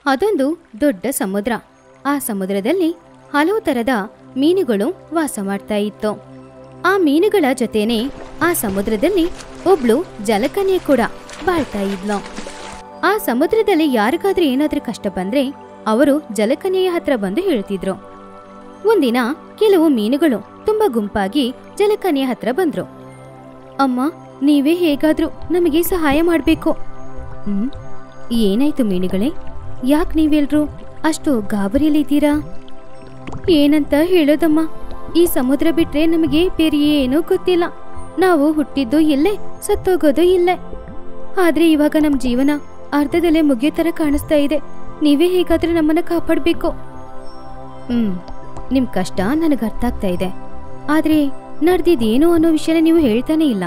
ಅದೊಂದು ದೊಡ್ಡ ಸಮುದ್ರ ಆ ಸಮುದ್ರದಲ್ಲಿ ಹಲವು ತರದ ಮೀನುಗಳು ವಾಸ ಮಾಡ್ತಾ ಇತ್ತು ಆ ಮೀನುಗಳ ಜೊತೆನೆ ಆ ಸಮುದ್ರದಲ್ಲಿ ಒಬ್ಳು ಜಲಕನ್ಯೆ ಕೂಡ ಬಾಳ್ತಾ ಇದ್ಲು ಆ ಸಮುದ್ರದಲ್ಲಿ ಯಾರಿಗಾದ್ರೂ ಏನಾದ್ರೂ ಕಷ್ಟ ಬಂದ್ರೆ ಅವರು ಜಲಕನ್ಯೆಯ ಹತ್ರ ಬಂದು ಹೇಳ್ತಿದ್ರು ಒಂದಿನ ಕೆಲವು ಮೀನುಗಳು ತುಂಬಾ ಗುಂಪಾಗಿ ಜಲಕನ್ಯೆ ಹತ್ರ ಬಂದ್ರು ಅಮ್ಮ ನೀವೇ ಹೇಗಾದ್ರೂ ನಮಗೆ ಸಹಾಯ ಮಾಡ್ಬೇಕು ಹ್ಮ್ ಏನಾಯ್ತು ಮೀನುಗಳೇ ಯಾಕೆ ನೀವೆಲ್ರೂ ಅಷ್ಟು ಗಾಬರಿಯಲ್ಲಿದ್ದೀರಾ ಏನಂತ ಹೇಳೋದಮ್ಮ ಈ ಸಮುದ್ರ ಬಿಟ್ರೆ ನಮಗೆ ಬೇರೆ ಏನೂ ಗೊತ್ತಿಲ್ಲ ನಾವು ಹುಟ್ಟಿದ್ದು ಇಲ್ಲೇ ಸತ್ತೋಗೋದು ಇಲ್ಲೇ ಆದ್ರೆ ಇವಾಗ ನಮ್ ಜೀವನ ಅರ್ಧದಲ್ಲೇ ಮುಗಿಯೋ ತರ ಕಾಣಿಸ್ತಾ ಇದೆ ನೀವೇ ಹೇಗಾದ್ರೂ ನಮ್ಮನ್ನ ಕಾಪಾಡ್ಬೇಕು ಹ್ಮ್ ನಿಮ್ ಕಷ್ಟ ನನಗೆ ಅರ್ಥ ಆಗ್ತಾ ಇದೆ ಆದ್ರೆ ನಡ್ದಿದ್ದೇನು ಅನ್ನೋ ವಿಷಯನ ನೀವು ಹೇಳ್ತಾನೆ ಇಲ್ಲ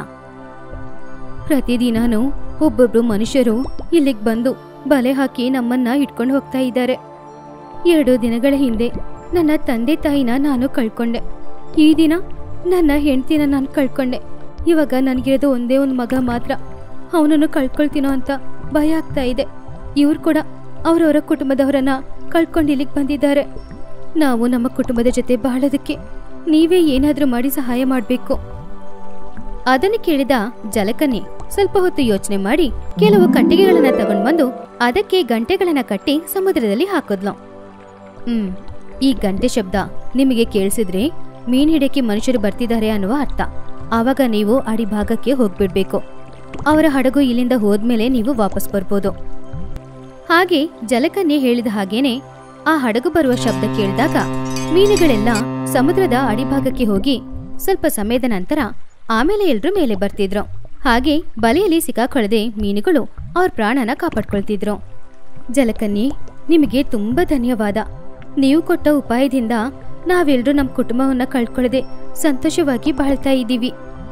ಪ್ರತಿದಿನಾನು ಒಬ್ಬೊಬ್ರು ಮನುಷ್ಯರು ಇಲ್ಲಿಗ್ ಬಂದು ಬಲೆ ಹಾಕಿ ನಮ್ಮನ್ನ ಇಟ್ಕೊಂಡು ಹೋಗ್ತಾ ಇದ್ದಾರೆ ಎರಡು ದಿನಗಳ ಹಿಂದೆ ನನ್ನ ತಂದೆ ತಾಯಿನ ನಾನು ಕಳ್ಕೊಂಡೆ ಈ ದಿನ ನನ್ನ ಹೆಂಡತಿನ ನಾನು ಕಳ್ಕೊಂಡೆ ಇವಾಗ ನನಗಿರೋದು ಒಂದೇ ಒಂದು ಮಗ ಮಾತ್ರ ಅವನನ್ನು ಕಳ್ಕೊಳ್ತೀನೋ ಅಂತ ಭಯ ಆಗ್ತಾ ಇದೆ ಇವ್ರು ಕೂಡ ಅವರವರ ಕುಟುಂಬದವರನ್ನ ಕಳ್ಕೊಂಡು ಇಲ್ಲಿಗೆ ಬಂದಿದ್ದಾರೆ ನಾವು ನಮ್ಮ ಕುಟುಂಬದ ಜೊತೆ ಬಾಳೋದಕ್ಕೆ ನೀವೇ ಏನಾದ್ರೂ ಮಾಡಿ ಸಹಾಯ ಮಾಡಬೇಕು ಅದನ್ನು ಕೇಳಿದ ಜಲಕನ್ಯೆ ಸ್ವಲ್ಪ ಹೊತ್ತು ಯೋಚನೆ ಮಾಡಿ ಕೆಲವು ಕಟ್ಟಿಗೆಗಳನ್ನ ತಗೊಂಡ್ ಬಂದು ಅದಕ್ಕೆ ಗಂಟೆಗಳನ್ನ ಕಟ್ಟಿ ಸಮುದ್ರದಲ್ಲಿ ಹಾಕಿದ್ಲು ಹ್ಮ್ ಈ ಗಂಟೆ ಶಬ್ದ ನಿಮಗೆ ಕೇಳಿಸಿದ್ರೆ ಮೀನ್ ಹಿಡಿಯಕ್ಕೆ ಮನುಷ್ಯರು ಬರ್ತಿದ್ದಾರೆ ಅನ್ನುವ ಅರ್ಥ ಆವಾಗ ನೀವು ಅಡಿಭಾಗಕ್ಕೆ ಹೋಗ್ಬಿಡ್ಬೇಕು ಅವರ ಹಡಗು ಇಲ್ಲಿಂದ ಹೋದ್ಮೇಲೆ ನೀವು ವಾಪಸ್ ಬರ್ಬೋದು ಹಾಗೆ ಜಲಕನ್ಯೆ ಹೇಳಿದ ಹಾಗೇನೆ ಆ ಹಡಗು ಬರುವ ಶಬ್ದ ಕೇಳಿದಾಗ ಮೀನುಗಳೆಲ್ಲ ಸಮುದ್ರದ ಅಡಿಭಾಗಕ್ಕೆ ಹೋಗಿ ಸ್ವಲ್ಪ ಸಮಯದ ನಂತರ ಆಮೇಲೆ ಎಲ್ರೂ ಮೇಲೆ ಬರ್ತಿದ್ರು ಹಾಗೆ ಬಲೆಯಲ್ಲಿ ಸಿಕ್ಕಾಕೊಳ್ಳದೆ ಮೀನುಗಳು ಅವ್ರ ಪ್ರಾಣನ ಕಾಪಾಡ್ಕೊಳ್ತಿದ್ರು ಜಲಕನ್ಯೆ ನಿಮಗೆ ತುಂಬಾ ಧನ್ಯವಾದ ನೀವು ಕೊಟ್ಟ ಉಪಾಯದಿಂದ ನಾವೆಲ್ಲರೂ ನಮ್ಮ ಕುಟುಂಬವನ್ನ ಕಳ್ಕೊಳ್ಳದೆ ಸಂತೋಷವಾಗಿ ಬಾಳ್ತಾ ಇದ್ದೀವಿ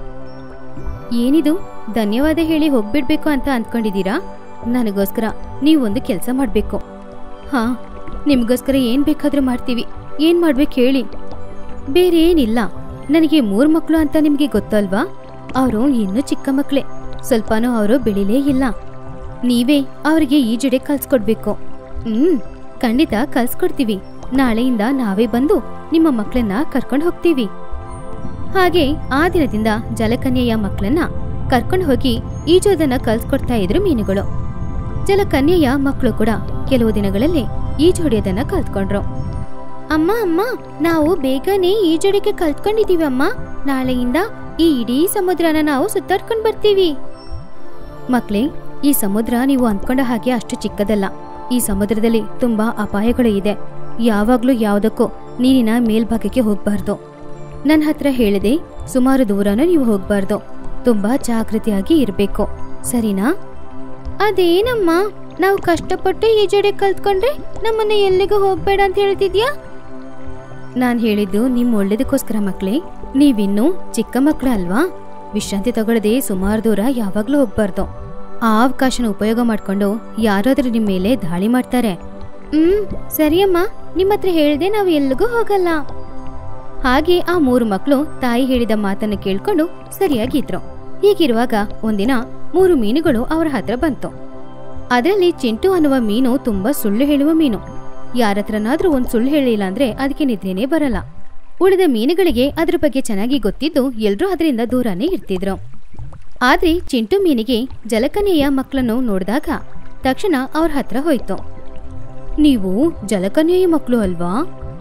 ಏನಿದು ಧನ್ಯವಾದ ಹೇಳಿ ಹೋಗ್ಬಿಡ್ಬೇಕು ಅಂತ ಅಂದ್ಕೊಂಡಿದ್ದೀರಾ ನನಗೋಸ್ಕರ ನೀವೊಂದು ಕೆಲಸ ಮಾಡಬೇಕು ಹಾ ನಿಮ್ಗೋಸ್ಕರ ಏನ್ ಬೇಕಾದ್ರೂ ಮಾಡ್ತೀವಿ ಏನ್ ಮಾಡ್ಬೇಕು ಹೇಳಿ ಬೇರೆ ಏನಿಲ್ಲ ನನಗೆ ಮೂರ್ ಮಕ್ಕಳು ಅಂತ ನಿಮ್ಗೆ ಗೊತ್ತಲ್ವಾ ಅವರು ಇನ್ನೂ ಚಿಕ್ಕ ಮಕ್ಕಳೇ ಸ್ವಲ್ಪನೂ ಅವರು ಬೆಳಿಲೇ ಇಲ್ಲ ನೀವೇ ಅವರಿಗೆ ಈಜುಡೆ ಕಲ್ಸ್ಕೊಡ್ಬೇಕು ಹ್ಮ್ ಖಂಡಿತ ಕಲ್ಸ್ಕೊಡ್ತೀವಿ ನಾಳೆಯಿಂದ ನಾವೇ ಬಂದು ನಿಮ್ಮ ಮಕ್ಕಳನ್ನ ಕರ್ಕೊಂಡು ಹೋಗ್ತೀವಿ ಹಾಗೆ ಆ ದಿನದಿಂದ ಜಲಕನ್ಯೆಯ ಮಕ್ಕಳನ್ನ ಕರ್ಕೊಂಡು ಹೋಗಿ ಈಜೋದನ್ನ ಕಲ್ಸ್ಕೊಡ್ತಾ ಇದ್ರು ಮೀನುಗಳು ಜಲಕನ್ಯೆಯ ಮಕ್ಕಳು ಕೂಡ ಕೆಲವು ದಿನಗಳಲ್ಲಿ ಈಜು ಹೊಡೆಯೋದನ್ನ ಕಲ್ತ್ಕೊಂಡ್ರು ಅಮ್ಮ ಅಮ್ಮ ನಾವು ಬೇಗನೆ ಈಜೋಡಿಕೆ ಕಲ್ತ್ಕೊಂಡಿದೀವಿ ಅಮ್ಮ ನಾಳೆಯಿಂದ ಈ ಇಡೀ ಸಮುದ್ರನ ನಾವು ಸುತ್ತಾಡ್ಕೊಂಡ್ ಬರ್ತೀವಿ ಮಕ್ಳೇ ಈ ಸಮುದ್ರ ನೀವು ಅಂದ್ಕೊಂಡ ಹಾಗೆ ಅಷ್ಟು ಚಿಕ್ಕದಲ್ಲ ಈ ಸಮುದ್ರದಲ್ಲಿ ತುಂಬಾ ಅಪಾಯಗಳು ಇದೆ ಯಾವಾಗ್ಲೂ ಯಾವ್ದಕ್ಕೂ ನೀರಿನ ಮೇಲ್ಭಾಗಕ್ಕೆ ಹೋಗ್ಬಾರ್ದು ನನ್ನ ಹತ್ರ ಹೇಳಿದೆ ಸುಮಾರು ದೂರನೂ ನೀವು ಹೋಗ್ಬಾರ್ದು ತುಂಬಾ ಜಾಗೃತಿಯಾಗಿ ಇರ್ಬೇಕು ಸರಿನಾ ಅದೇನಮ್ಮ ನಾವು ಕಷ್ಟಪಟ್ಟು ಈಜೋಡೆ ಕಲ್ತ್ಕೊಂಡ್ರೆ ನಮ್ಮನ್ನ ಎಲ್ಲಿಗೂ ಹೋಗ್ಬೇಡ ಅಂತ ಹೇಳ್ತಿದ್ಯಾ ನಾನ್ ಹೇಳಿದ್ದು ನಿಮ್ ಒಳ್ಳೇದಕ್ಕೋಸ್ಕರ ಮಕ್ಳೇ ನೀವಿನ್ನೂ ಚಿಕ್ಕ ಮಕ್ಳು ಅಲ್ವಾ ವಿಶ್ರಾಂತಿ ತಗೊಳ್ಳದೆ ಸುಮಾರು ದೂರ ಯಾವಾಗ್ಲೂ ಹೋಗ್ಬಾರ್ದು ಆ ಅವಕಾಶನ ಉಪಯೋಗ ಮಾಡ್ಕೊಂಡು ಯಾರಾದ್ರೂ ನಿಮ್ ಮೇಲೆ ದಾಳಿ ಮಾಡ್ತಾರೆ ಹ್ಮ್ ಸರಿಯಮ್ಮ ನಿಮ್ಮ ಹತ್ರ ಹೇಳ್ದೆ ನಾವು ಎಲ್ಲಿಗೂ ಹೋಗಲ್ಲ ಹಾಗೆ ಆ ಮೂರು ಮಕ್ಕಳು ತಾಯಿ ಹೇಳಿದ ಮಾತನ್ನ ಕೇಳ್ಕೊಂಡು ಸರಿಯಾಗಿದ್ರು ಹೀಗಿರುವಾಗ ಒಂದಿನ ಮೂರು ಮೀನುಗಳು ಅವರ ಹತ್ರ ಬಂತು ಅದರಲ್ಲಿ ಚಿಂಟು ಅನ್ನುವ ಮೀನು ತುಂಬಾ ಸುಳ್ಳು ಹೇಳುವ ಮೀನು ಯಾರತ್ರನಾದ್ರೂ ಒಂದ್ ಸುಳ್ಳು ಹೇಳಿಲ್ಲ ಅಂದ್ರೆ ಅದಕ್ಕೆ ನಿದ್ರೆನೇ ಬರಲ್ಲ ಉಳಿದ ಮೀನುಗಳಿಗೆ ಅದ್ರ ಬಗ್ಗೆ ಚೆನ್ನಾಗಿ ಗೊತ್ತಿದ್ದು ಎಲ್ರೂ ಅದರಿಂದ ದೂರನೇ ಇರ್ತಿದ್ರು ಆದ್ರೆ ಚಿಂಟು ಮೀನಿಗೆ ಜಲಕನ್ಯೆಯ ಮಕ್ಕಳನ್ನು ನೋಡಿದಾಗ ತಕ್ಷಣ ಅವ್ರ ಹತ್ರ ಹೋಯ್ತು ನೀವು ಜಲಕನ್ಯೆಯ ಮಕ್ಕಳು ಅಲ್ವಾ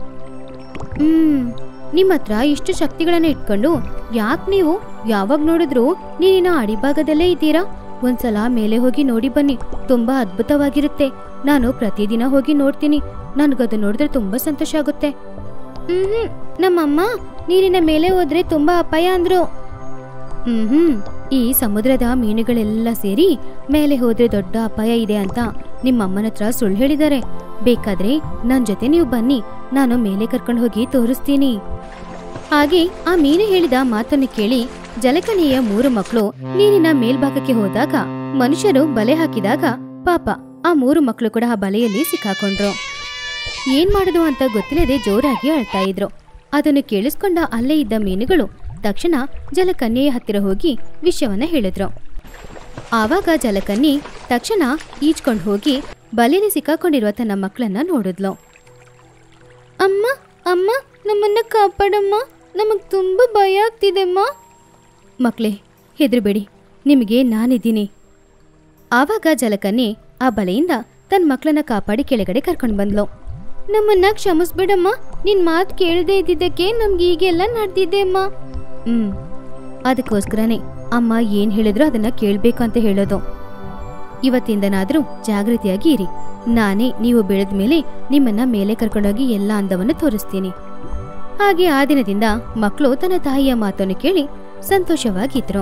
ಹ್ಮ್ ನಿಮ್ಮ ಹತ್ರ ಇಷ್ಟು ಶಕ್ತಿಗಳನ್ನ ಇಟ್ಕೊಂಡು ಯಾಕೆ ನೀವು ಯಾವಾಗ ನೋಡಿದ್ರು ನೀರಿನ ಅಡಿಭಾಗದಲ್ಲೇ ಇದ್ದೀರಾ ಒಂದ್ಸಲ ಮೇಲೆ ಹೋಗಿ ನೋಡಿ ಬನ್ನಿ ತುಂಬಾ ಅದ್ಭುತವಾಗಿರುತ್ತೆ ನಾನು ಪ್ರತಿದಿನ ಹೋಗಿ ನೋಡ್ತೀನಿ ನನ್ಗದು ನೋಡಿದ್ರೆ ತುಂಬಾ ಸಂತೋಷ ಆಗುತ್ತೆ ಹ್ಮ್ ನಮ್ಮಮ್ಮ ನೀರಿನ ಮೇಲೆ ಹೋದ್ರೆ ತುಂಬಾ ಅಪಾಯ ಅಂದ್ರು ಹ್ಮ್ ಈ ಸಮುದ್ರದ ಮೀನುಗಳೆಲ್ಲ ಸೇರಿ ಮೇಲೆ ಹೋದ್ರೆ ದೊಡ್ಡ ಅಪಾಯ ಇದೆ ಅಂತ ನಿಮ್ಮಮ್ಮನ ಹತ್ರ ಸುಳ್ಳು ಹೇಳಿದ್ದಾರೆ ಬೇಕಾದ್ರೆ ನನ್ ಜೊತೆ ನೀವು ಬನ್ನಿ ನಾನು ಮೇಲೆ ಕರ್ಕೊಂಡು ಹೋಗಿ ತೋರಿಸ್ತೀನಿ ಹಾಗೆ ಆ ಮೀನು ಹೇಳಿದ ಮಾತನ್ನು ಕೇಳಿ ಜಲಕನ್ಯೆಯ ಮೂರು ಮಕ್ಕಳು ನೀರಿನ ಮೇಲ್ಭಾಗಕ್ಕೆ ಹೋದಾಗ ಮನುಷ್ಯರು ಬಲೆ ಹಾಕಿದಾಗ ಪಾಪ ಆ ಮೂರು ಮಕ್ಕಳು ಕೂಡ ಆ ಬಲೆಯಲ್ಲಿ ಸಿಕ್ಕಾಕೊಂಡ್ರು ಏನ್ ಮಾಡುದು ಅಂತ ಗೊತ್ತಿಲ್ಲದೆ ಜೋರಾಗಿ ಅಳ್ತಾ ಇದ್ರು ಅದನ್ನು ಕೇಳಿಸ್ಕೊಂಡ ಅಲ್ಲೇ ಇದ್ದ ಮೀನುಗಳು ತಕ್ಷಣ ಜಲಕನ್ಯೆಯ ಹತ್ತಿರ ಹೋಗಿ ವಿಷಯವನ್ನ ಹೇಳಿದ್ರು ಆವಾಗ ಜಲಕನ್ಯೆ ತಕ್ಷಣ ಈಜ್ಕೊಂಡು ಹೋಗಿ ಬಲೆಯಲ್ಲಿ ಸಿಕ್ಕಾಕೊಂಡಿರುವ ತನ್ನ ಮಕ್ಕಳನ್ನ ನೋಡಿದ್ಲು ಅಮ್ಮ ಅಮ್ಮ ನಮ್ಮನ್ನ ಕಾಪಾಡಮ್ಮ ನಮಗ್ ತುಂಬಾ ಭಯ ಆಗ್ತಿದೆಮ್ಮ ಮಕ್ಕಳೇ ಹೆದರಬೇಡಿ ನಿಮಗೆ ನಾನಿದ್ದೀನಿ ಆವಾಗ ಜಲಕನ್ಯೆ ಆ ಬಲೆಯಿಂದ ತನ್ನ ಮಕ್ಕಳನ್ನ ಕಾಪಾಡಿ ಕೆಳಗಡೆ ಕರ್ಕೊಂಡು ಬಂದ್ಲು ನಮ್ಮನ್ನ ಕ್ಷಮಿಸ್ಬಿಡಮ್ಮ ನಿನ್ ಮಾತು ಕೇಳದೆ ಇದ್ದಿದ್ದಕ್ಕೆ ನಮ್ಗೆ ಈಗೆಲ್ಲ ನಡೆದಿದೆ ಅಮ್ಮ ಹ್ಮ್ ಅದಕ್ಕೋಸ್ಕರನೇ ಅಮ್ಮ ಏನ್ ಹೇಳಿದ್ರು ಅದನ್ನ ಕೇಳ್ಬೇಕು ಅಂತ ಹೇಳೋದು ಇವತ್ತಿಂದನಾದ್ರೂ ಜಾಗೃತಿಯಾಗಿ ಇರಿ ನಾನೇ ನೀವು ಬೆಳೆದ ಮೇಲೆ ನಿಮ್ಮನ್ನ ಮೇಲೆ ಕರ್ಕೊಂಡೋಗಿ ಎಲ್ಲ ಅಂದವನ್ನು ತೋರಿಸ್ತೀನಿ ಹಾಗೆ ಆ ದಿನದಿಂದ ಮಕ್ಕಳು ತನ್ನ ತಾಯಿಯ ಮಾತನ್ನು ಕೇಳಿ ಸಂತೋಷವಾಗಿದ್ರು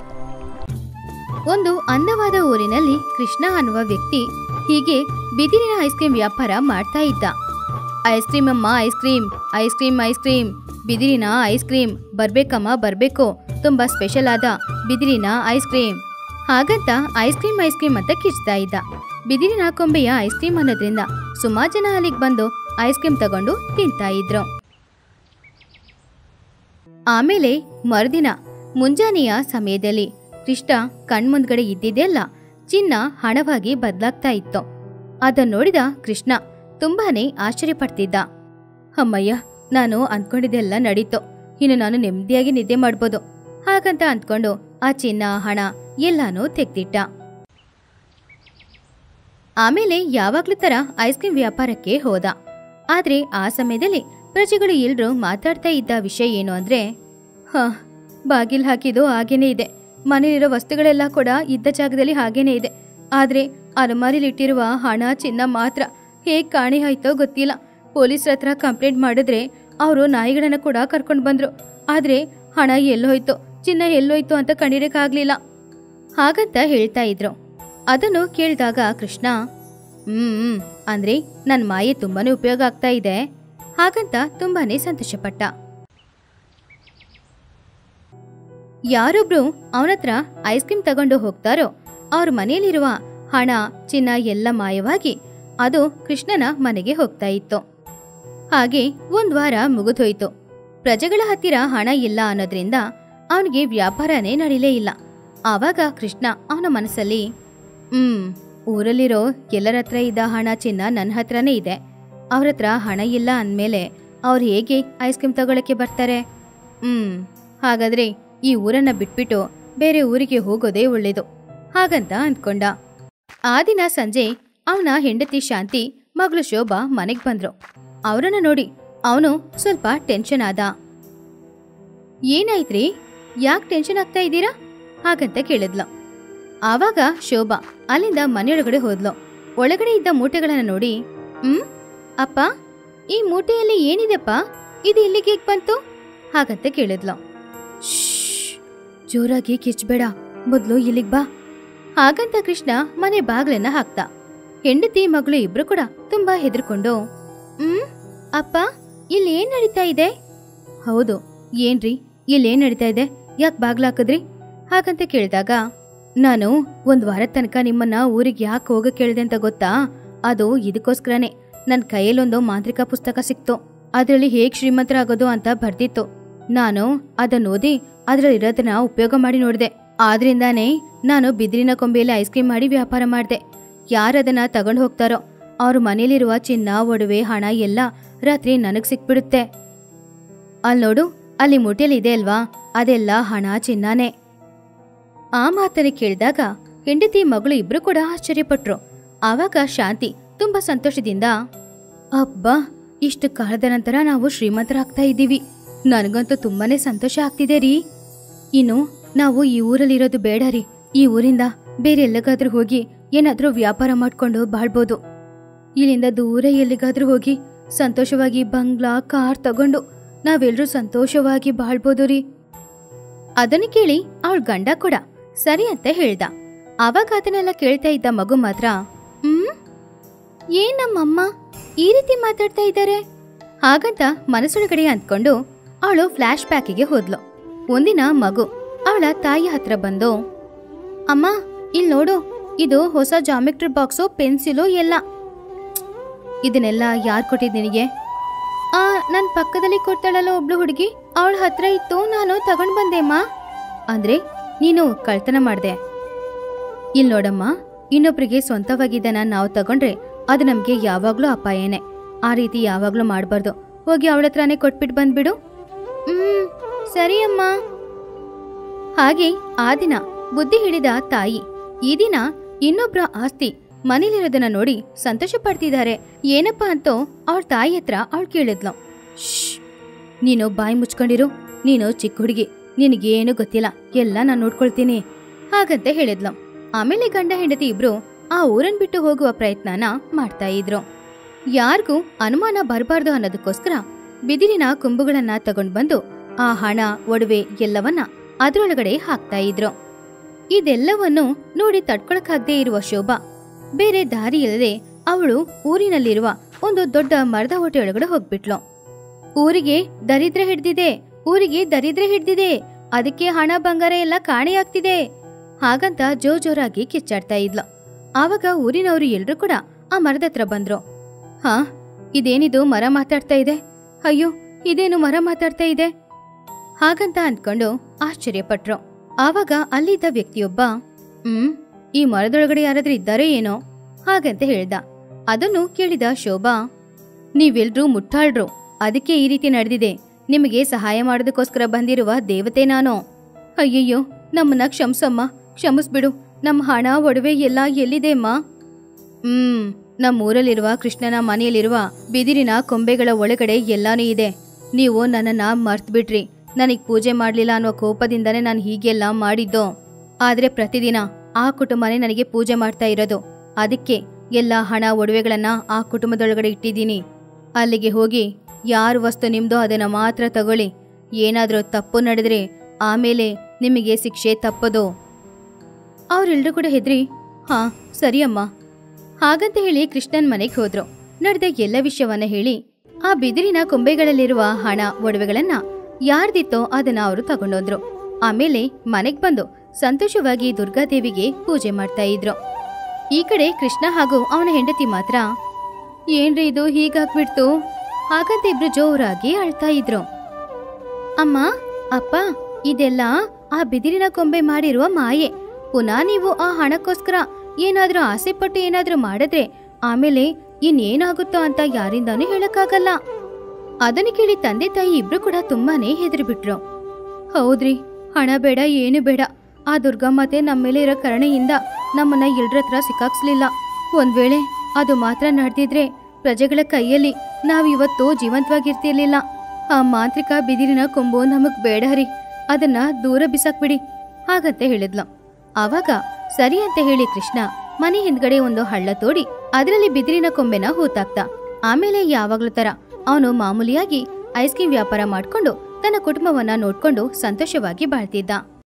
ಒಂದು ಅಂದವಾದ ಊರಿನಲ್ಲಿ ಕೃಷ್ಣ ಅನ್ನುವ ವ್ಯಕ್ತಿ ಹೀಗೆ ಬಿದಿರಿನ ಐಸ್ ಕ್ರೀಮ್ ವ್ಯಾಪಾರ ಮಾಡ್ತಾ ಇದ್ದ ಐಸ್ ಕ್ರೀಮ್ ಅಮ್ಮ ice cream ice cream ice cream ಬಿದಿರಿನ ಐಸ್ ಕ್ರೀಮ್ ಬರ್ಬೇಕಮ್ಮ ಬರ್ಬೇಕು ತುಂಬಾ ಸ್ಪೆಷಲ್ ಆದ ಬಿದಿರಿನ ಐಸ್ ಕ್ರೀಮ್ ಹಾಗಂತ ಐಸ್ ಕ್ರೀಮ್ ಐಸ್ ಕ್ರೀಮ್ ಅಂತ ಕಿಚ್ತಾ ಇದ್ದ ಬಿದಿರಿನ ಕೊಂಬೆಯ ಐಸ್ ಕ್ರೀಮ್ ಅನ್ನೋದ್ರಿಂದ ಸುಮಾರು ಜನ ಅಲ್ಲಿಗೆ ಬಂದು ಐಸ್ ಕ್ರೀಮ್ ತಗೊಂಡು ತಿಂತಾ ಇದ್ರು ಆಮೇಲೆ ಮರುದಿನ ಮುಂಜಾನೆಯ ಸಮಯದಲ್ಲಿ ಕೃಷ್ಣ ಕಣ್ಮುಂದ್ಗಡೆ ಇದ್ದಿದ್ದೆಲ್ಲ ಚಿನ್ನ ಹಣವಾಗಿ ಬದಲಾಗ್ತಾ ಇತ್ತು ಅದನ್ನ ನೋಡಿದ ಕೃಷ್ಣ ತುಂಬಾನೇ ಆಶ್ಚರ್ಯಪಡ್ತಿದ್ದ ಅಮ್ಮಯ್ಯ ನಾನು ಅಂದ್ಕೊಂಡಿದ್ದೆಲ್ಲ ನಡೀತು ಇನ್ನು ನಾನು ನೆಮ್ಮದಿಯಾಗಿ ನಿದ್ದೆ ಮಾಡ್ಬೋದು ಹಾಗಂತ ಅಂದ್ಕೊಂಡು ಆ ಚಿನ್ನ ಹಣ ಎಲ್ಲಾನು ತೆಗ್ದಿಟ್ಟ ಆಮೇಲೆ ಯಾವಾಗ್ಲೂ ತರ ಐಸ್ ಕ್ರೀಮ್ ವ್ಯಾಪಾರಕ್ಕೆ ಹೋದ ಆದ್ರೆ ಆ ಸಮಯದಲ್ಲಿ ಪ್ರಜೆಗಳು ಎಲ್ರೂ ಮಾತಾಡ್ತಾ ಇದ್ದ ವಿಷಯ ಏನು ಅಂದ್ರೆ ಹ ಬಾಗಿಲ್ ಹಾಕಿದ್ದು ಹಾಗೇನೇ ಇದೆ ಮನೆಯಲ್ಲಿರೋ ವಸ್ತುಗಳೆಲ್ಲ ಕೂಡ ಇದ್ದ ಜಾಗದಲ್ಲಿ ಹಾಗೇನೇ ಇದೆ ಆದ್ರೆ ಅಲಮಾರಿಲಿಟ್ಟಿರುವ ಹಣ ಚಿನ್ನ ಮಾತ್ರ ಹೇಗ್ ಕಾಣೆ ಆಯ್ತೋ ಗೊತ್ತಿಲ್ಲ ಪೊಲೀಸ್ರ ಹತ್ರ ಕಂಪ್ಲೇಂಟ್ ಮಾಡಿದ್ರೆ ಅವರು ನಾಯಿಗಳನ್ನ ಕೂಡ ಕರ್ಕೊಂಡು ಬಂದ್ರು ಆದ್ರೆ ಹಣ ಎಲ್ಲೋಯ್ತು ಚಿನ್ನ ಎಲ್ಲೋಯ್ತು ಅಂತ ಕಂಡಿರಕ್ಕಾಗ್ಲಿಲ್ಲ ಹಾಗಂತ ಹೇಳ್ತಾ ಇದ್ರು ಅದನ್ನು ಕೇಳಿದಾಗ ಕೃಷ್ಣ ಹ್ಮ್ ಅಂದ್ರೆ ನನ್ ಮಾಯೆ ತುಂಬಾನೇ ಉಪಯೋಗ ಆಗ್ತಾ ಇದೆ ಹಾಗಂತ ತುಂಬಾನೇ ಸಂತೋಷಪಟ್ಟ ಯಾರೊಬ್ರು ಅವನತ್ರ ಐಸ್ ಕ್ರೀಮ್ ತಗೊಂಡು ಹೋಗ್ತಾರೋ ಅವ್ರ ಮನೆಯಲ್ಲಿರುವ ಹಣ ಚಿನ್ನ ಎಲ್ಲ ಮಾಯವಾಗಿ ಅದು ಕೃಷ್ಣನ ಮನೆಗೆ ಹೋಗ್ತಾ ಇತ್ತು ಹಾಗೆ ಒಂದ್ ವಾರ ಮುಗಿದೋಯ್ತು ಪ್ರಜೆಗಳ ಹತ್ತಿರ ಹಣ ಇಲ್ಲ ಅನ್ನೋದ್ರಿಂದ ಅವನಿಗೆ ವ್ಯಾಪಾರನೇ ನಡೀಲೇ ಇಲ್ಲ ಆವಾಗ ಕೃಷ್ಣ ಅವನ ಮನಸ್ಸಲ್ಲಿ ಹ್ಮ್ ಊರಲ್ಲಿರೋ ಎಲ್ಲರ ಹತ್ರ ಇದ್ದ ಹಣ ಚಿನ್ನ ನನ್ನ ಹತ್ರನೇ ಇದೆ ಅವ್ರ ಹತ್ರ ಹಣ ಇಲ್ಲ ಅಂದ್ಮೇಲೆ ಅವ್ರು ಹೇಗೆ ಐಸ್ ಕ್ರೀಮ್ ತಗೊಳಕ್ಕೆ ಬರ್ತಾರೆ ಹ್ಮ್ ಹಾಗಾದ್ರೆ ಈ ಊರನ್ನ ಬಿಟ್ಬಿಟ್ಟು ಬೇರೆ ಊರಿಗೆ ಹೋಗೋದೇ ಒಳ್ಳೇದು ಹಾಗಂತ ಅಂದ್ಕೊಂಡ ಆ ದಿನ ಸಂಜೆ ಅವನ ಹೆಂಡತಿ ಶಾಂತಿ ಮಗಳು ಶೋಭಾ ಮನೆಗ್ ಬಂದ್ರು ಅವರನ್ನ ನೋಡಿ ಅವನು ಸ್ವಲ್ಪ ಟೆನ್ಷನ್ ಆದ ಏನಾಯ್ತ್ರಿ ಯಾಕೆ ಟೆನ್ಷನ್ ಆಗ್ತಾ ಇದ್ದೀರಾ ಹಾಗಂತ ಕೇಳಿದ್ಲು ಆವಾಗ ಶೋಭಾ ಅಲ್ಲಿಂದ ಮನೆಯೊಳಗಡೆ ಹೋದ್ಲು ಒಳಗಡೆ ಇದ್ದ ಮೂಟೆಗಳನ್ನ ನೋಡಿ ಹ್ಮ್ ಅಪ್ಪ ಈ ಮೂಟೆಯಲ್ಲಿ ಏನಿದೆಪ್ಪ ಇದು ಇಲ್ಲಿಗೆ ಹೇಗ್ ಬಂತು ಹಾಗಂತ ಕೇಳಿದ್ಲು ಶ್ಶ್, ಜೋರಾಗಿ ಕಿಚ್ಬೇಡ ಮೊದ್ಲು ಇಲ್ಲಿಗ್ ಬಾ ಹಾಗಂತ ಕೃಷ್ಣ ಮನೆ ಬಾಗ್ಲನ್ನ ಹಾಕ್ತ ಹೆಂಡತಿ ಮಗಳು ಇಬ್ರು ಕೂಡ ತುಂಬಾ ಹೆದರ್ಕೊಂಡು ಹ್ಮ್ ಅಪ್ಪ ಇಲ್ಲಿ ಏನ್ ನಡೀತಾ ಇದೆ ಹೌದು ಏನ್ರಿ ಇಲ್ಲಿ ಏನ್ ನಡೀತಾ ಇದೆ ಯಾಕೆ ಬಾಗ್ಲ ಹಾಕಿದ್ರಿ ಹಾಗಂತ ಕೇಳಿದಾಗ ನಾನು ಒಂದ್ ವಾರ ತನಕ ನಿಮ್ಮನ್ನ ಊರಿಗೆ ಯಾಕೆ ಹೋಗಕ್ ಕೇಳಿದೆ ಅಂತ ಗೊತ್ತಾ ಅದು ಇದಕ್ಕೋಸ್ಕರನೇ ನನ್ನ ಕೈಯಲ್ಲೊಂದು ಮಾಂತ್ರಿಕ ಪುಸ್ತಕ ಸಿಕ್ತು ಅದರಲ್ಲಿ ಹೇಗ್ ಶ್ರೀಮಂತರಾಗೋದು ಅಂತ ಬರ್ದಿತ್ತು ನಾನು ಅದನ್ನ ಓದಿ ಅದ್ರಲ್ಲಿರೋದನ್ನ ಉಪಯೋಗ ಮಾಡಿ ನೋಡಿದೆ ಆದ್ರಿಂದಾನೇ ನಾನು ಬಿದಿರಿನ ಕೊಂಬೆಯಲ್ಲಿ ಐಸ್ ಕ್ರೀಮ್ ಮಾಡಿ ವ್ಯಾಪಾರ ಮಾಡಿದೆ ಯಾರದನ್ನ ತಗೊಂಡು ಹೋಗ್ತಾರೋ ಅವ್ರ ಮನೇಲಿರುವ ಚಿನ್ನ ಒಡವೆ ಹಣ ಎಲ್ಲ ರಾತ್ರಿ ನನಗ್ ಸಿಕ್ಬಿಡುತ್ತೆ ಅಲ್ಲಿ ನೋಡು ಅಲ್ಲಿ ಮುಟ್ಟಿಯಲ್ಲಿ ಇದೆ ಅಲ್ವಾ ಅದೆಲ್ಲ ಹಣ ಚಿನ್ನನೇ ಆ ಮಾತನ್ನ ಕೇಳಿದಾಗ ಹೆಂಡತಿ ಮಗಳು ಇಬ್ರು ಕೂಡ ಆಶ್ಚರ್ಯಪಟ್ರು ಆವಾಗ ಶಾಂತಿ ತುಂಬಾ ಸಂತೋಷದಿಂದ ಅಬ್ಬಾ ಇಷ್ಟು ಕಾಲದ ನಂತರ ನಾವು ಶ್ರೀಮಂತರಾಗ್ತಾ ಇದ್ದೀವಿ ನನಗಂತೂ ತುಂಬಾನೇ ಸಂತೋಷ ಆಗ್ತಿದೆ ರೀ ಇನ್ನು ನಾವು ಈ ಊರಲ್ಲಿರೋದು ಬೇಡ ರೀ ಈ ಊರಿಂದ ಬೇರೆ ಎಲ್ಲಿಗಾದ್ರೂ ಹೋಗಿ ಏನಾದ್ರೂ ವ್ಯಾಪಾರ ಮಾಡ್ಕೊಂಡು ಬಾಳ್ಬೋದು ಇಲ್ಲಿಂದ ದೂರ ಎಲ್ಲಿಗಾದ್ರೂ ಹೋಗಿ ಸಂತೋಷವಾಗಿ ಬಂಗ್ಲಾ ಕಾರ್ ತಗೊಂಡು ನಾವೆಲ್ಲರೂ ಸಂತೋಷವಾಗಿ ಬಾಳ್ಬೋದು ರೀ ಅದನ್ನು ಕೇಳಿ ಅವಳ ಗಂಡ ಕೂಡ ಸರಿ ಅಂತ ಹೇಳ್ದ ಆವಾಗ ಅದನ್ನೆಲ್ಲ ಕೇಳ್ತಾ ಇದ್ದ ಮಗು ಮಾತ್ರ ಹ್ಮ್ ಏನ್ ನಮ್ಮಮ್ಮ ಈ ರೀತಿ ಮಾತಾಡ್ತಾ ಇದ್ದಾರೆ ಹಾಗಂತ ಮನಸ್ಸೊಳಗಡೆ ಅಂದ್ಕೊಂಡು ಅವಳು ಫ್ಲಾಶ್ ಬ್ಯಾಕಿಗೆ ಹೋದ್ಲು ಒಂದಿನ ಮಗು ಅವಳ ತಾಯಿ ಹತ್ರ ಬಂದು ಅಮ್ಮ ಇಲ್ಲಿ ನೋಡು ಇದು ಹೊಸ ಜಾಮೆಟ್ರಿ ಬಾಕ್ಸು ಪೆನ್ಸಿಲು ಎಲ್ಲ ಇದನ್ನೆಲ್ಲ ಯಾರು ಕೊಟ್ಟಿದ್ ನಿನಗೆ ಆ ನನ್ನ ಪಕ್ಕದಲ್ಲಿ ಕೊಡ್ತಾಳಲ್ಲ ಒಬ್ಳು ಹುಡುಗಿ ಅವಳ ಹತ್ರ ಇತ್ತು ನಾನು ತಗೊಂಡ್ ಬಂದೆಮ್ಮ ಅಂದ್ರೆ ನೀನು ಕಳ್ತನ ಮಾಡ್ದೆ ಇಲ್ ನೋಡಮ್ಮ ಇನ್ನೊಬ್ರಿಗೆ ಸ್ವಂತವಾಗಿದ್ದನ್ನ ನಾವು ತಗೊಂಡ್ರೆ ಅದು ನಮ್ಗೆ ಯಾವಾಗ್ಲೂ ಅಪಾಯನೇ ಆ ರೀತಿ ಯಾವಾಗ್ಲೂ ಮಾಡಬಾರ್ದು ಹೋಗಿ ಅವಳ ಹತ್ರನೇ ಕೊಟ್ಬಿಟ್ಟು ಬಂದ್ಬಿಡು ಹ್ಮ್ ಸರಿ ಅಮ್ಮ ಹಾಗೆ ಆ ದಿನ ಬುದ್ಧಿ ಹಿಡಿದ ತಾಯಿ ಈ ದಿನ ಇನ್ನೊಬ್ರ ಆಸ್ತಿ ಮನೇಲಿರೋದನ್ನ ನೋಡಿ ಸಂತೋಷ ಪಡ್ತಿದ್ದಾರೆ ಏನಪ್ಪಾ ಅಂತೋ ಅವಳ ತಾಯಿ ಹತ್ರ ಅವಳು ಕೇಳಿದ್ಲು "ಶ್ಶ್, ನೀನು ಬಾಯಿ ಮುಚ್ಕೊಂಡಿರು ನೀನು ಚಿಕ್ಕ ಹುಡುಗಿ ನಿನಗೇನು ಗೊತ್ತಿಲ್ಲ ಎಲ್ಲ ನಾನು ನೋಡ್ಕೊಳ್ತೀನಿ ಹಾಗಂತ ಹೇಳಿದ್ಲು ಆಮೇಲೆ ಗಂಡ ಹೆಂಡತಿ ಇಬ್ರು ಆ ಊರನ್ ಬಿಟ್ಟು ಹೋಗುವ ಪ್ರಯತ್ನನ ಮಾಡ್ತಾ ಇದ್ರು ಯಾರಿಗೂ ಅನುಮಾನ ಬರಬಾರ್ದು ಅನ್ನೋದಕ್ಕೋಸ್ಕರ ಬಿದಿರಿನ ಕೊಂಬುಗಳನ್ನ ತಗೊಂಡ್ ಬಂದು ಆ ಹಣ ಒಡವೆ ಎಲ್ಲವನ್ನ ಅದ್ರೊಳಗಡೆ ಹಾಕ್ತಾ ಇದ್ರು ಇದೆಲ್ಲವನ್ನು ನೋಡಿ ತಡ್ಕೊಳಕ್ಕಾಗದೇ ಇರುವ ಶೋಭಾ ಬೇರೆ ದಾರಿ ಇಲ್ಲದೆ ಅವಳು ಊರಿನಲ್ಲಿರುವ ಒಂದು ದೊಡ್ಡ ಮರದ ಹೊಟ್ಟೆ ಒಳಗಡೆ ಹೋಗ್ಬಿಟ್ಲು ಊರಿಗೆ ದರಿದ್ರ ಹಿಡ್ದಿದೆ ಊರಿಗೆ ದರಿದ್ರ ಹಿಡ್ದಿದೆ ಅದಕ್ಕೆ ಹಣ ಬಂಗಾರ ಎಲ್ಲ ಕಾಣೆಯಾಗ್ತಿದೆ ಹಾಗಂತ ಜೋ ಜೋರಾಗಿ ಕಿಚ್ಚಾಡ್ತಾ ಇದ್ಲು ಆವಾಗ ಊರಿನವರು ಎಲ್ರೂ ಕೂಡ ಆ ಮರದ ಹತ್ರ ಬಂದ್ರು ಹಾ ಇದೇನಿದು ಮರ ಮಾತಾಡ್ತಾ ಇದೆ ಅಯ್ಯೋ ಇದೇನು ಮರ ಮಾತಾಡ್ತಾ ಇದೆ ಹಾಗಂತ ಅಂದ್ಕೊಂಡು ಆಶ್ಚರ್ಯಪಟ್ರು ಆವಾಗ ಅಲ್ಲಿದ್ದ ವ್ಯಕ್ತಿಯೊಬ್ಬ ಹ್ಮ್ ಈ ಮರದೊಳಗಡೆ ಯಾರಾದ್ರೂ ಇದ್ದಾರೋ ಏನೋ ಹಾಗಂತ ಹೇಳ್ದ ಅದನ್ನು ಕೇಳಿದ ಶೋಭಾ ನೀವೆಲ್ರೂ ಮುಟ್ಟಾಳ್ರು ಅದಕ್ಕೆ ಈ ರೀತಿ ನಡೆದಿದೆ ನಿಮಗೆ ಸಹಾಯ ಮಾಡೋದಕ್ಕೋಸ್ಕರ ಬಂದಿರುವ ದೇವತೆ ನಾನು ಅಯ್ಯಯ್ಯೋ ನಮ್ಮನ್ನ ಕ್ಷಮಿಸಮ್ಮ ಕ್ಷಮಿಸ್ಬಿಡು ನಮ್ಮ ಹಣ ಒಡವೆ ಎಲ್ಲ ಎಲ್ಲಿದೆ ಅಮ್ಮ ಹ್ಮ್ ನಮ್ಮ ಊರಲ್ಲಿರುವ ಕೃಷ್ಣನ ಮನೆಯಲ್ಲಿರುವ ಬಿದಿರಿನ ಕೊಂಬೆಗಳ ಒಳಗಡೆ ಎಲ್ಲಾನೂ ಇದೆ ನೀವು ನನ್ನನ್ನ ಮರ್ತ್ಬಿಟ್ರಿ ನನಗ್ ಪೂಜೆ ಮಾಡ್ಲಿಲ್ಲ ಅನ್ನೋ ಕೋಪದಿಂದನೇ ನಾನು ಹೀಗೆಲ್ಲ ಮಾಡಿದ್ದು ಆದ್ರೆ ಪ್ರತಿದಿನ ಆ ಕುಟುಂಬನೇ ನನಗೆ ಪೂಜೆ ಮಾಡ್ತಾ ಇರೋದು ಅದಕ್ಕೆ ಎಲ್ಲ ಹಣ ಒಡವೆಗಳನ್ನ ಆ ಕುಟುಂಬದೊಳಗಡೆ ಇಟ್ಟಿದ್ದೀನಿ ಅಲ್ಲಿಗೆ ಹೋಗಿ ಯಾರು ವಸ್ತು ನಿಮ್ದೋ ಅದನ್ನ ಮಾತ್ರ ತಗೊಳ್ಳಿ ಏನಾದ್ರೂ ತಪ್ಪು ನಡೆದ್ರೆ ಆಮೇಲೆ ನಿಮಗೆ ಶಿಕ್ಷೆ ತಪ್ಪದು ಅವರೆಲ್ಲರೂ ಕೂಡ ಹೆದ್ರಿ ಹಾ ಸರಿ ಅಮ್ಮ ಹಾಗಂತ ಹೇಳಿ ಕೃಷ್ಣನ್ ಮನೆಗೆ ಹೋದ್ರು ನಡೆದ ಎಲ್ಲ ವಿಷಯವನ್ನ ಹೇಳಿ ಆ ಬಿದಿರಿನ ಕೊಂಬೆಗಳಲ್ಲಿರುವ ಹಣ ಒಡವೆಗಳನ್ನ ಯಾರ್ದಿತ್ತೋ ಅದನ್ನ ಅವರು ತಗೊಂಡೋದ್ರು ಆಮೇಲೆ ಮನೆಗ್ ಬಂದು ಸಂತೋಷವಾಗಿ ದುರ್ಗಾದೇವಿಗೆ ಪೂಜೆ ಮಾಡ್ತಾ ಇದ್ರು ಈ ಕಡೆ ಕೃಷ್ಣ ಹಾಗೂ ಅವನ ಹೆಂಡತಿ ಮಾತ್ರ ಏನ್ರಿ ಇದು ಹೀಗಾಗ್ಬಿಡ್ತು ಹಾಗಂತ ಇಬ್ರು ಜೋರಾಗಿ ಅಳ್ತಾ ಇದ್ರು ಅಮ್ಮ ಅಪ್ಪ ಇದೆಲ್ಲ ಆ ಬಿದಿರಿನ ಕೊಂಬೆ ಮಾಡಿರುವ ಮಾಯೆ ಪುನಃ ನೀವು ಆ ಹಣಕ್ಕೋಸ್ಕರ ಏನಾದ್ರೂ ಆಸೆ ಪಟ್ಟು ಏನಾದ್ರೂ ಮಾಡಿದ್ರೆ ಆಮೇಲೆ ಇನ್ನೇನಾಗುತ್ತೋ ಅಂತ ಯಾರಿಂದಾನೂ ಹೇಳಕ್ಕಾಗಲ್ಲ ಅದನ್ನು ಕೇಳಿ ತಂದೆ ತಾಯಿ ಇಬ್ರು ಕೂಡ ತುಂಬಾನೇ ಹೆದರಿ ಬಿಟ್ರು ಹೌದ್ರಿ ಹಣ ಬೇಡ ಏನು ಬೇಡ ಆ ದುರ್ಗಾಮಾತೆ ನಮ್ಮ ಮೇಲೆ ಇರೋ ಕರುಣೆಯಿಂದ ನಮ್ಮನ್ನ ಎಲ್ರ ಹತ್ರ ಸಿಕ್ಕಾಕ್ಸ್ಲಿಲ್ಲ ಒಂದ್ ವೇಳೆ ಅದು ಮಾತ್ರ ನಡೆದಿದ್ರೆ ಪ್ರಜೆಗಳ ಕೈಯಲ್ಲಿ ನಾವಿವತ್ತು ಜೀವಂತವಾಗಿರ್ತಿರ್ಲಿಲ್ಲ ಆ ಮಾಂತ್ರಿಕ ಬಿದಿರಿನ ಕೊಂಬು ನಮಗ್ ಬೇಡ ರೀ ಅದನ್ನ ದೂರ ಬಿಸಾಕ್ಬಿಡಿ ಹಾಗಂತ ಹೇಳಿದ್ಲು ಆವಾಗ ಸರಿ ಅಂತ ಹೇಳಿ ಕೃಷ್ಣ ಮನೆ ಹಿಂದ್ಗಡೆ ಒಂದು ಹಳ್ಳ ತೋಡಿ ಅದರಲ್ಲಿ ಬಿದಿರಿನ ಕೊಂಬೆನ ಹೂತಾಕ್ತ ಆಮೇಲೆ ಯಾವಾಗ್ಲೂ ತರ ಅವನು ಮಾಮೂಲಿಯಾಗಿ ಐಸ್ ಕ್ರೀಮ್ ವ್ಯಾಪಾರ ಮಾಡ್ಕೊಂಡು ತನ್ನ ಕುಟುಂಬವನ್ನ ನೋಡ್ಕೊಂಡು ಸಂತೋಷವಾಗಿ ಬಾಳ್ತಿದ್ದ